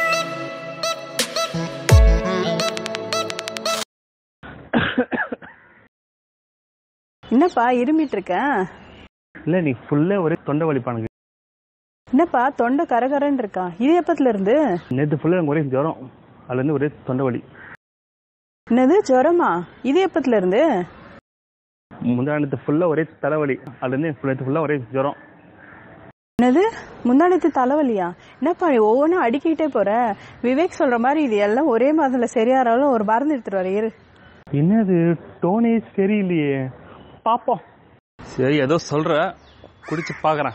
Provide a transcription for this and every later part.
என்னப்பா இருமிட்டு இருக்க இல்லை நீ ஃபுல்லாக ஒரே தொண்டை வலிப்பானுங்க என்னப்பா தொண்டை கரகரன்னு இருக்கா இது எப்பத்துல இருந்து நேற்று ஃபுல்லாக எனக்கு ஒரே ஜுரம் அதுலேருந்து ஒரே தொண்டை வலி என்னது ஜுரமா இது எப்பத்துல இருந்து முந்தா நேற்று ஃபுல்லாக ஒரே தலைவலி அதுலேருந்து எனக்கு நேற்று ஃபுல்லாக ஒரே ஜுரம் என்னது முந்தானத்து தலைவலியா என்னப்பா நீ ஒவ்வொன்றும் அடிக்கிட்டே போற விவேக் சொல்ற மாதிரி இது எல்லாம் ஒரே மாதத்துல சரியாறாலும் ஒரு மருந்து எடுத்துட்டு வர இரு என்னது டோனே சரியில்லையே பார்ப்போம் சரி ஏதோ சொல்ற குடிச்சு பார்க்கறேன்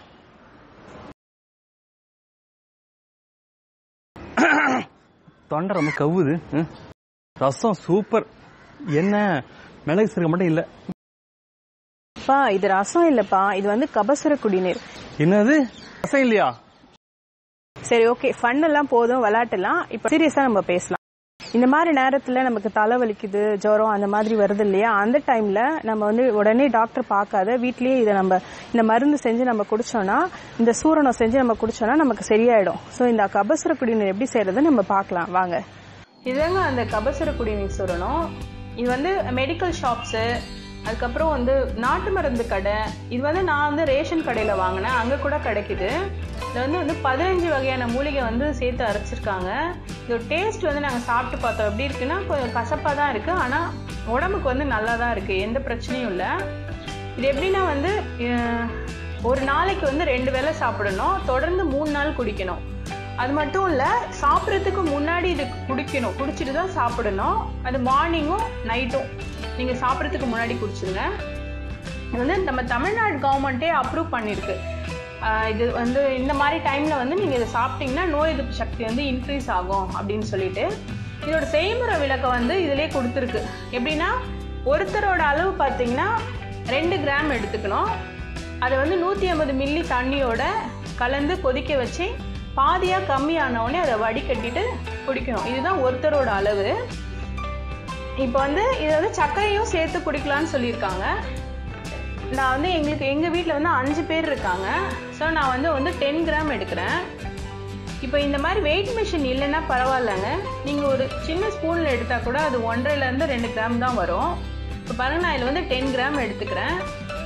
தொண்டை ரொம்ப கவுது ம். ரசம் சூப்பர் என்ன மிளகு சீரகம் மட்டும் இல்ல பா இது ரசம் இல்லப்பா இது வந்து கபசுர குடிநீர் என்னது ரசம் இல்லையா சரி ஓகே ஃபன் எல்லாம் போதும் விளையாட்டுலாம் இப்ப சீரியஸா நம்ம பேசலாம் இந்த மாதிரி நேரத்துல நமக்கு தலை வலிக்குது ஜுரம் அந்த மாதிரி வருது இல்லையா அந்த டைம்ல நம்ம வந்து உடனே டாக்டர் பார்க்காத வீட்லயே இதை நம்ம இந்த மருந்து செஞ்சு நம்ம குடிச்சோம்னா இந்த சூரணம் செஞ்சு நம்ம குடிச்சோம்னா நமக்கு சரியாயிடும் ஸோ இந்த கபசுர குடிநீர் எப்படி செய்யறது நம்ம பார்க்கலாம் வாங்க இதுதாங்க அந்த கபசுர குடிநீர் சூரணம் இது வந்து மெடிக்கல் ஷாப்ஸு அதுக்கப்புறம் வந்து நாட்டு மருந்து கடை இது வந்து நான் வந்து ரேஷன் கடையில் வாங்கினேன் அங்கே கூட கிடைக்குது இது வந்து வந்து பதினஞ்சு வகையான மூலிகை வந்து சேர்த்து அரைச்சிருக்காங்க இதோட டேஸ்ட் வந்து நாங்கள் சாப்பிட்டு பார்த்தோம் எப்படி இருக்குன்னா கொஞ்சம் கசப்பாக தான் இருக்குது ஆனால் உடம்புக்கு வந்து நல்லா தான் இருக்குது எந்த பிரச்சனையும் இல்லை இது எப்படின்னா வந்து அஹ், ஒரு நாளைக்கு வந்து ரெண்டு வேளை சாப்பிடணும் தொடர்ந்து மூணு நாள் குடிக்கணும் அது மட்டும் இல்லை சாப்பிட்றதுக்கு முன்னாடி இது குடிக்கணும் குடிச்சிட்டு தான் சாப்பிடணும் அது மார்னிங்கும் நைட்டும் நீங்கள் சாப்பிட்றதுக்கு முன்னாடி குடிச்சிருங்க இது வந்து நம்ம தமிழ்நாடு கவர்மெண்ட்டே அப்ரூவ் பண்ணியிருக்கு ஆஹ் இது வந்து இந்த மாதிரி டைமில் வந்து நீங்கள் இதை சாப்பிட்டீங்கன்னா நோய் எதிர்ப்பு சக்தி வந்து இன்க்ரீஸ் ஆகும் அப்படின்னு சொல்லிட்டு இதோட செய்முறை விளக்கம் வந்து இதிலே கொடுத்துருக்கு எப்படின்னா ஒருத்தரோட அளவு பார்த்தீங்கன்னா ரெண்டு கிராம் எடுத்துக்கணும் அதை வந்து நூற்றி ஐம்பது மில்லி தண்ணியோட கலந்து கொதிக்க வச்சு பாதியாக கம்மியான உடனே அதை வடிகட்டிட்டு குடிக்கணும் இதுதான் ஒருத்தரோட அளவு இப்போ வந்து இதை வந்து சர்க்கரையும் சேர்த்து குடிக்கலாம்னு சொல்லியிருக்காங்க நான் வந்து எங்களுக்கு எங்கள் வீட்டில் வந்து அஞ்சு பேர் இருக்காங்க ஸோ நான் வந்து வந்து டென் கிராம் எடுக்கிறேன் இப்போ இந்த மாதிரி வெயிட் மிஷின் இல்லைன்னா பரவாயில்லைங்க நீங்கள் ஒரு சின்ன ஸ்பூனில் எடுத்தால் கூட அது ஒன்றரைலேருந்து ரெண்டு கிராம் தான் வரும் இப்போ பாருங்க நான் இதில் வந்து டென் கிராம் எடுத்துக்கிறேன்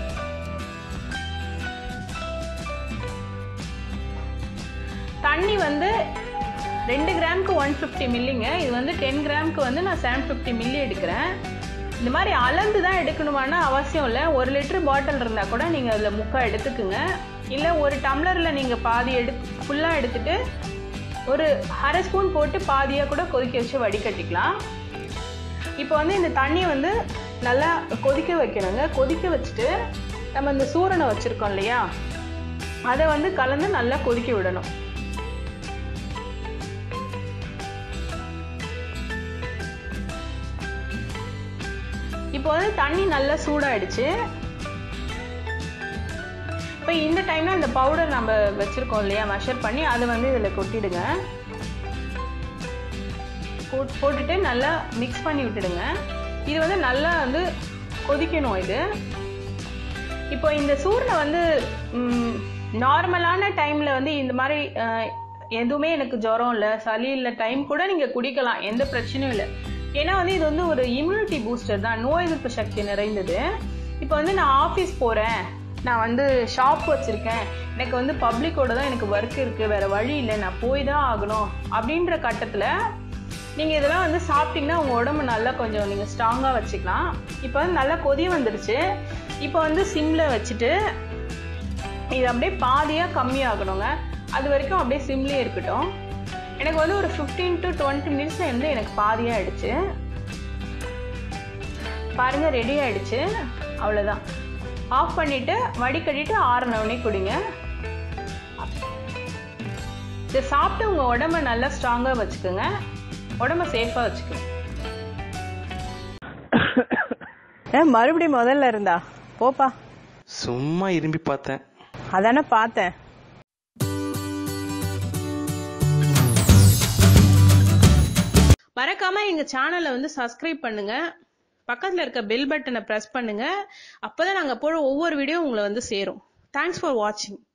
தண்ணி வந்து ரெண்டு கிராமுக்கு ஒன் ஃபிஃப்டி மில்லிங்க இது வந்து டென் கிராமுக்கு வந்து நான் செவன் ஃபிஃப்டி மில்லி எடுக்கிறேன் இந்த மாதிரி அளந்து தான் எடுக்கணுமானா அவசியம் இல்லை ஒரு லிட்டர் பாட்டில் இருந்தால் கூட நீங்கள் அதில் முக்கால் எடுத்துக்குங்க இல்லை ஒரு டம்ளரில் நீங்கள் பாதி எடு ஃபுல்லாக எடுத்துட்டு ஒரு அரை ஸ்பூன் போட்டு பாதியாக கூட கொதிக்க வச்சு வடிகட்டிக்கலாம் இப்போ வந்து இந்த தண்ணி வந்து நல்லா கொதிக்க வைக்கணுங்க கொதிக்க வச்சுட்டு நம்ம இந்த சூரணை வச்சுருக்கோம் இல்லையா அதை வந்து கலந்து நல்லா கொதிக்க விடணும் இப்போ வந்து தண்ணி நல்லா சூடாயிடுச்சு இப்போ இந்த டைம்ல இந்த பவுடர் நம்ம வச்சிருக்கோம் இல்லையா மெஷர் பண்ணி அதை வந்து இதில் கொட்டிடுங்க போட்- போட்டுட்டு நல்லா மிக்ஸ் பண்ணி விட்டுடுங்க இது வந்து நல்லா வந்து கொதிக்கணும் இது இப்போ இந்த சூரணை வந்து நார்மலான டைமில் வந்து இந்த மாதிரி அஹ், எதுவுமே எனக்கு ஜுரம் இல்லை சளி இல்லை டைம் கூட நீங்கள் குடிக்கலாம் எந்த பிரச்சனையும் இல்லை ஏன்னா வந்து இது வந்து ஒரு இம்யூனிட்டி பூஸ்டர் தான் நோய் எதிர்ப்பு சக்தி நிறைந்தது இப்போ வந்து நான் ஆஃபீஸ் போகிறேன் நான் வந்து ஷாப் வச்சுருக்கேன் எனக்கு வந்து பப்ளிக்கோட தான் எனக்கு ஒர்க் இருக்குது வேறு வழி இல்லை நான் போய் தான் ஆகணும் அப்படின்ற கட்டத்தில் நீங்கள் இதெல்லாம் வந்து சாப்பிட்டீங்கன்னா உங்கள் உடம்பு நல்லா கொஞ்சம் நீங்கள் ஸ்ட்ராங்காக வச்சுக்கலாம் இப்போ வந்து நல்லா கொதி வந்துடுச்சு இப்போ வந்து சிம்மில் வச்சுட்டு இது அப்படியே பாதியாக கம்மியாகணுங்க அது வரைக்கும் அப்படியே சிம்லேயே இருக்கட்டும் எனக்கு வந்து ஒரு ஃபிஃப்டீன் டு டுவெண்ட்டி மினிட்ஸில் வந்து எனக்கு பாதியாக ஆயிடுச்சு பாருங்க ரெடி ஆயிடுச்சு அவ்வளோதான் ஆஃப் பண்ணிவிட்டு வடிகட்டிட்டு ஆறுனவுடனே குடிங்க இதை சாப்பிட்டு உங்கள் உடம்ப நல்லா ஸ்ட்ராங்காக வச்சுக்கோங்க உடம்ப சேஃபாக வச்சுக்கோங்க ஏன் மறுபடியும் முதல்ல இருந்தா போப்பா சும்மா இரும்பி பார்த்தேன் அதானே பார்த்தேன் மறக்காம எங்க சேனலை வந்து சப்ஸ்கிரைப் பண்ணுங்க பக்கத்துல இருக்க பெல் பட்டனை பிரஸ் பண்ணுங்க அப்பதான் நாங்க போற ஒவ்வொரு வீடியோ உங்களை வந்து சேரும் தேங்க்ஸ் ஃபார் வாட்சிங்